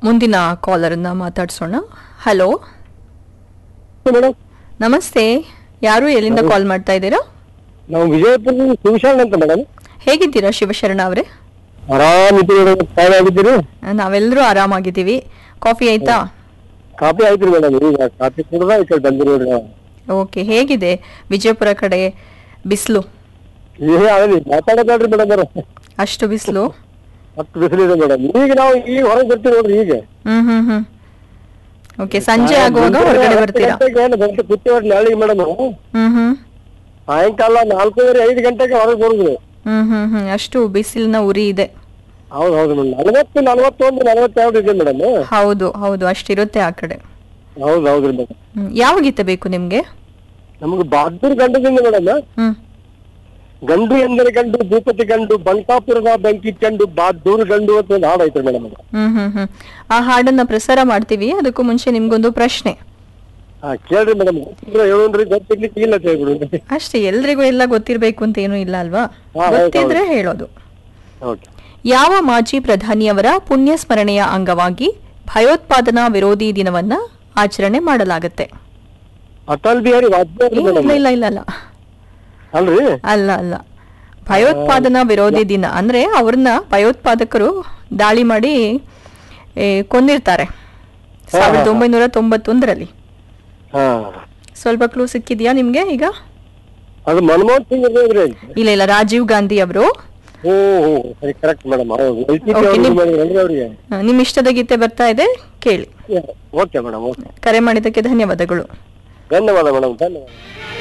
ಮುಂದಿನ ಕಾಲರನ್ನ ಮಾತಾಡ್ಸೋಣ hello madam ನಮಸ್ತೆ ಯಾರು ಎಲ್ಲಿಂದ ಕಾಲ್ ಮಾಡ್ತಾ ಇದ್ದೀರಾ ನಾವು ವಿಜಯಪುರ ಶಿವಶರಣ ಅಂತ ಮೇಡಮ್ ಹೇಗಿದ್ದೀರಾ ಶಿವಶರಣ ಅವರೇ ಆರಾಮಿದ್ದೀರಿ ಮೇಡಮ್ ತಾವು ಆಗಿದ್ದೀರಿ ನಾವೆಲ್ಲರೂ ಆರಾಮಾಗಿದ್ದೀವಿ ಕಾಫಿ ಆಯ್ತಾ ಕಾಫಿ ಆಯ್ತು ಮೇಡಮ್ ಈಗ ಕಾಫಿ ಕುಡ್ದ ಈ ಕಡೆ ಬಂದಿರಿ ನೋಡ್ರಿ ನಾವು ಓಕೆ ಹೇಗಿದೆ ವಿಜಯಪುರ ಕಡೆ ಬಿಸಿಲು ಏ ಆಗಲಿ ಮಾತಾಡೋದಾಡ್ರಿ ಮೇಡಮ್ ಅವ್ರ ಅಷ್ಟು ಬಿಸಿಲು ಹತ್ತು ಬಿಸಿಲಿದೆ ಮೇಡಮ್ ಈಗ ನಾವು ಈಗ ಹೊರಗೆ ಬರ್ತೀವಿ ನೋಡ್ರಿ ಈಗ ಹ್ಮ್ ಹ್ಮ್ ಹ್ಮ್ ಓಕೆ ಸಂಜೆ ಆಗುವಾಗ ಹೊರಗಡೆ ಬರ್ತೀರಾ ಗಂಟೆ ಕೂತೀವ್ರಿ ನಾಳೆಗೆ ಮೇಡಮ್ ಹ್ಮ್ ಹ್ಮ್ ಸಾಯಂಕಾಲ ನಾಲ್ಕೂವರೆ ಐದು ಗಂಟೆಗೆ ಹೊರಗೆ ಬರುದು ಹ್ಮ್ ಹ್ಮ್ ಹ್ಮ್ ಅಷ್ಟು ಬಿಸಿಲಿನ ಉರಿ ಇದೆ ಹೌದು ಹೌದು ಮೇಡಮ್ ನಲವತ್ತು ನಲವತ್ತೊಂದು ನಲವತ್ತೆರಡು ಇದೆ ಮೇಡಮ್ ಹೌದು ಹೌದು ಅಷ್ಟಿರುತ್ತೆ ಆ ಕಡೆ ಹೌದು ಹೌದ್ರಿ ಮೇಡಮ್ ಹ್ಮ್. ಯಾವ ಗೀತೆ ಬೇಕು ನಿಮ್ಗೆ ನಮ್ಗೆ ಬಹದ್ದೂರ್ ಗಂಡದಿಂದ ಮೇಡಮ್ ಹ್ಮ್ ಗಂಡು ಎಂದರೆ ಗಂಡು ಭೂಪತಿ ಗಂಡು ಬಂಕಾಪುರದ ಬೆಂಕಿ ಕಂಡು ಬಹದ್ದೂರ್ ಗಂಡು ಅಂತ ಒಂದು ಹಾಡು ಐತೆ ಮೇಡಮ್ ಹ್ಮ್ ಹ್ಮ್ ಹ್ಮ್ ಆ ಹಾಡನ್ನ ಪ್ರಸಾರ ಮಾಡ್ತೀವಿ ಅದಕ್ಕೂ ಮುಂಚೆ ನಿಮ್ಗೊಂದು ಪ್ರಶ್ನೆ ಹಾ ಕೇಳ್ರಿ ಮೇಡಮ್ ಗೊತ್ತಿದ್ರೆ ಹೇಳೋನ್ರಿ ಗೊತ್ತಿರ್ಲಿಕ್ಕೆ ಇಲ್ಲ ಹೇಳ್ಬಿಡು ಅಷ್ಟೇ ಎಲ್ರಿಗೂ ಎಲ್ಲ ಗೊತ್ತಿರ್ಬೇಕು ಅಂತ ಏನೂ ಇಲ್ಲ ಅಲ್ವಾ ಹಾ, ಹೌದು, ಗೊತ್ತಿದ್ರೆ ಹೇಳೋದು ಓಕೆ ಯಾವ ಮಾಜಿ ಪ್ರಧಾನಿಯವರ ಪುಣ್ಯ ಸ್ಮರಣೆಯ ಅಂಗವಾಗಿ ಭಯೋತ್ಪಾದನಾ ವಿರೋಧಿ ದಿನವನ್ನ ಆಚರಣೆ ಮಾಡಲಾಗುತ್ತೆ ಅಟಲ್ ಬಿಹಾರಿ ವಾಜಪೇಯಿ ಇಲ್ಲ ಮೇಡಮ್ ಇಲ್ಲ ಇಲ್ಲ ಇಲ್ಲ ಅಲ್ರಿ ಅಲ್ಲ ಅಲ್ಲ ಭಯೋತ್ಪಾದನಾ ವಿರೋಧಿ ದಿನ ಅಂದ್ರೆ ಅವ್ರನ್ನ ಭಯೋತ್ಪಾದಕರು ದಾಳಿ ಮಾಡಿ ಏ, ಕೊಂದಿರ್ತಾರೆ ಸಾವಿರದ ಒಂಬೈನೂರ ತೊಂಬತ್ತೊಂದರಲ್ಲಿ ಹಾ ಸ್ವಲ್ಪ ಕ್ಲೂ ಸಿಕ್ಕಿದ್ಯಾ ನಿಮ್ಗೆ ಈಗ ಅದು ಮನಮೋಹನ್ ಸಿಂಗ್ ಇರ್ಬೋದ್ರಿ ಇಲ್ಲ ಇಲ್ಲ ರಾಜೀವ್ ಗಾಂಧಿ ಅವರು ಓ ಓ, ಸರಿ ಕರೆಕ್ಟ್ ಮೇಡಮ್ ಹೌದು Okay, ಅವ್ರಿಗೆ ನಿಮ್- ಮಾಡಿದ್ರಲ್ರಿ ಅವ್ರಿಗೆ ನಿಮ್ಮ ಇಷ್ಟದ ಗೀತೆ ಬರ್ತಾ ಇದೆ ಕೇಳಿ ಓಕೆ ಮೇಡಮ್ ಓಕೆ ಕರೆ ಮಾಡಿದ್ದಕ್ಕೆ ಧನ್ಯವಾದಗಳು ಧನ್ಯವಾದ ಮೇಡಮ್ ಧನ್ಯವಾದ